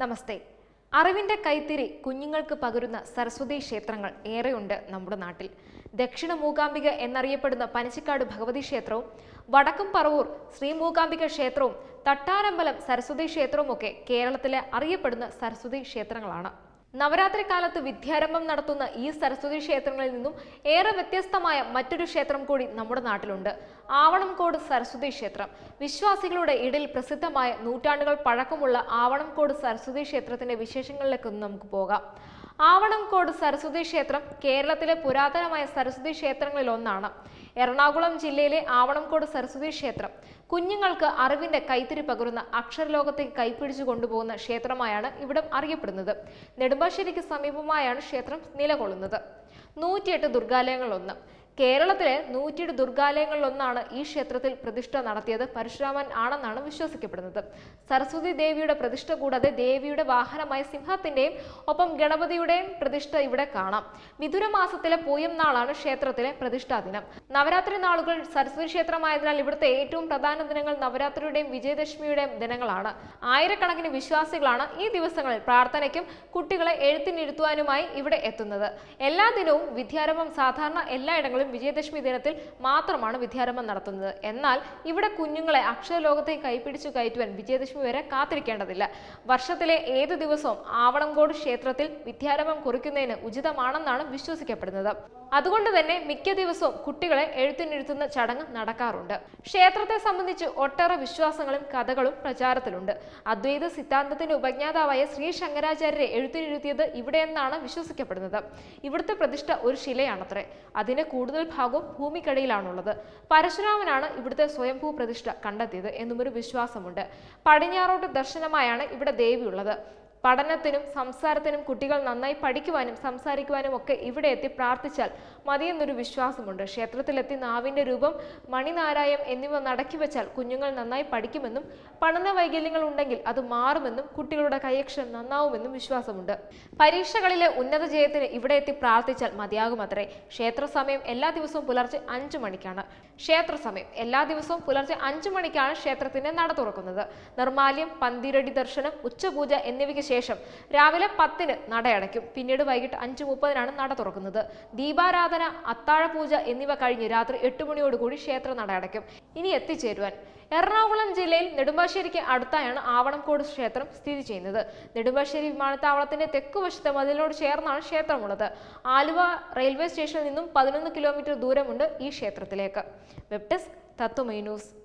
നമസ്തേ അറിവിന്റെ കൈത്തിരി കുഞ്ഞുങ്ങൾക്ക് പകരുന്ന സരസ്വതി ക്ഷേത്രങ്ങൾ ഏറെയുണ്ട് നമ്മുടെ നാട്ടിൽ ദക്ഷിണ മൂകാംബിക എന്നറിയപ്പെടുന്ന പനച്ചിക്കാട് ഭഗവതി ക്ഷേത്രവും വടക്കും പറവൂർ ശ്രീ മൂകാംബിക ക്ഷേത്രവും തട്ടാരമ്പലം സരസ്വതി ക്ഷേത്രവും ഒക്കെ കേരളത്തിലെ അറിയപ്പെടുന്ന സരസ്വതി ക്ഷേത്രങ്ങളാണ് നവരാത്രി കാലത്ത് വിദ്യാരംഭം നടത്തുന്ന ഈ സരസ്വതി ക്ഷേത്രങ്ങളിൽ നിന്നും ഏറെ വ്യത്യസ്തമായ മറ്റൊരു ക്ഷേത്രം കൂടി നമ്മുടെ നാട്ടിലുണ്ട് ആവണംകോട് സരസ്വതി ക്ഷേത്രം വിശ്വാസികളുടെ ഇടയിൽ പ്രസിദ്ധമായ നൂറ്റാണ്ടുകൾ പഴക്കമുള്ള ആവണംകോട് സരസ്വതി ക്ഷേത്രത്തിന്റെ വിശേഷങ്ങളിലേക്കൊന്ന് നമുക്ക് പോകാം ആവണംകോട് സരസ്വതി ക്ഷേത്രം കേരളത്തിലെ പുരാതനമായ സരസ്വതി ക്ഷേത്രങ്ങളിൽ ഒന്നാണ് എറണാകുളം ജില്ലയിലെ ആവണംകോട് സരസ്വതി ക്ഷേത്രം കുഞ്ഞുങ്ങൾക്ക് അറിവിന്റെ കൈത്തിരി പകരുന്ന അക്ഷരലോകത്തേക്ക് കൈപ്പിടിച്ചു കൊണ്ടുപോകുന്ന ക്ഷേത്രമായാണ് ഇവിടം അറിയപ്പെടുന്നത് നെടുമ്പാശ്ശേരിക്ക് സമീപമായാണ് ക്ഷേത്രം നിലകൊള്ളുന്നത് നൂറ്റിയെട്ട് ദുർഗാലയങ്ങളൊന്ന് കേരളത്തിലെ നൂറ്റിയെട്ട് ദുർഗാലയങ്ങളിലൊന്നാണ് ഈ ക്ഷേത്രത്തിൽ പ്രതിഷ്ഠ നടത്തിയത് പരശുരാമൻ ആണെന്നാണ് വിശ്വസിക്കപ്പെടുന്നത് സരസ്വതി ദേവിയുടെ പ്രതിഷ്ഠ കൂടാതെ ദേവിയുടെ വാഹനമായ സിംഹത്തിന്റെയും ഒപ്പം ഗണപതിയുടെയും പ്രതിഷ്ഠ ഇവിടെ കാണാം മിഥുന മാസത്തിലെ പൂയം നാളാണ് ക്ഷേത്രത്തിലെ പ്രതിഷ്ഠാ ദിനം നവരാത്രി നാളുകൾ സരസ്വതി ക്ഷേത്രമായതിനാൽ ഇവിടുത്തെ ഏറ്റവും പ്രധാന ദിനങ്ങൾ നവരാത്രിയുടെയും വിജയദശമിയുടെയും ദിനങ്ങളാണ് ആയിരക്കണക്കിന് വിശ്വാസികളാണ് ഈ ദിവസങ്ങളിൽ പ്രാർത്ഥനയ്ക്കും കുട്ടികളെ എഴുത്തിനിരുത്തുവാനുമായി ഇവിടെ എത്തുന്നത് എല്ലാ ദിനവും വിദ്യാരംഭം സാധാരണ എല്ലായിടങ്ങളിലും വിജയദശമി ദിനത്തിൽ മാത്രമാണ് വിദ്യാരംഭം നടത്തുന്നത് എന്നാൽ ഇവിടെ കുഞ്ഞുങ്ങളെ അക്ഷരലോകത്തേക്ക് കൈപ്പിടിച്ചു കയറ്റുവാൻ വിജയദശമി വരെ കാത്തിരിക്കേണ്ടതില്ല വർഷത്തിലെ ഏതു ദിവസവും ആവണംകോട് ക്ഷേത്രത്തിൽ വിദ്യാരംഭം കുറിക്കുന്നതിന് ഉചിതമാണെന്നാണ് വിശ്വസിക്കപ്പെടുന്നത് അതുകൊണ്ട് തന്നെ മിക്ക ദിവസവും കുട്ടികളെ എഴുത്തിനിരുത്തുന്ന ചടങ്ങ് നടക്കാറുണ്ട് ക്ഷേത്രത്തെ സംബന്ധിച്ച് ഒട്ടേറെ വിശ്വാസങ്ങളും കഥകളും പ്രചാരത്തിലുണ്ട് അദ്വൈത സിദ്ധാന്തത്തിന്റെ ഉപജ്ഞാതാവായ ശ്രീ ശങ്കരാചാര്യരെ എഴുത്തിനിരുത്തിയത് ഇവിടെയെന്നാണ് വിശ്വസിക്കപ്പെടുന്നത് ഇവിടുത്തെ പ്രതിഷ്ഠ ഒരു ശിലയാണത്രേ അതിന്റെ കൂടുതൽ ഭാഗവും ഭൂമിക്കടിയിലാണുള്ളത് പരശുരാമനാണ് ഇവിടുത്തെ സ്വയംഭൂ പ്രതിഷ്ഠ കണ്ടെത്തിയത് എന്നും ഒരു വിശ്വാസമുണ്ട് പടിഞ്ഞാറോട്ട് ദർശനമായാണ് ഇവിടെ ദേവിയുള്ളത് പഠനത്തിനും സംസാരത്തിനും കുട്ടികൾ നന്നായി പഠിക്കുവാനും സംസാരിക്കുവാനും ഒക്കെ ഇവിടെ എത്തി പ്രാർത്ഥിച്ചാൽ മതിയെന്നൊരു വിശ്വാസമുണ്ട് ക്ഷേത്രത്തിലെത്തി നാവിന്റെ രൂപം മണിനാരായം എന്നിവ നടക്കി വെച്ചാൽ കുഞ്ഞുങ്ങൾ നന്നായി പഠിക്കുമെന്നും പഠന വൈകല്യങ്ങൾ ഉണ്ടെങ്കിൽ അത് മാറുമെന്നും കുട്ടികളുടെ കൈയക്ഷരം നന്നാവുമെന്നും വിശ്വാസമുണ്ട് പരീക്ഷകളിലെ ഉന്നത ജയത്തിന് ഇവിടെ എത്തി പ്രാർത്ഥിച്ചാൽ മതിയാകുമത്രേ ക്ഷേത്ര സമയം എല്ലാ ദിവസവും പുലർച്ചെ അഞ്ചു മണിക്കാണ് ക്ഷേത്ര സമയം എല്ലാ ദിവസവും പുലർച്ചെ അഞ്ചു മണിക്കാണ് ക്ഷേത്രത്തിന്റെ നട തുറക്കുന്നത് നിർമാല്യം പന്തിരടി ദർശനം ഉച്ചപൂജ എന്നിവയ്ക്ക് ശേഷം രാവിലെ പത്തിന് നടയടയ്ക്കും പിന്നീട് വൈകിട്ട് അഞ്ച് മുപ്പതിനാണ് നട തുറക്കുന്നത് ദീപാരാധന അത്താഴപൂജ എന്നിവ കഴിഞ്ഞ് രാത്രി എട്ട് മണിയോടുകൂടി ക്ഷേത്ര നടയടയ്ക്കും ഇനി എത്തിച്ചേരുവാൻ എറണാകുളം ജില്ലയിൽ നെടുമ്പാശ്ശേരിക്ക് അടുത്തായാണ് ആവണംകോട് ക്ഷേത്രം സ്ഥിതി ചെയ്യുന്നത് നെടുമ്പാശ്ശേരി വിമാനത്താവളത്തിന്റെ തെക്കുവശത്തെ മതിലിനോട് ചേർന്നാണ് ക്ഷേത്രമുള്ളത് ആലുവ റെയിൽവേ സ്റ്റേഷനിൽ നിന്നും പതിനൊന്ന് കിലോമീറ്റർ ദൂരമുണ്ട് ഈ ക്ഷേത്രത്തിലേക്ക് വെബ് ഡെസ്ക് തത്വമൈ ന്യൂസ്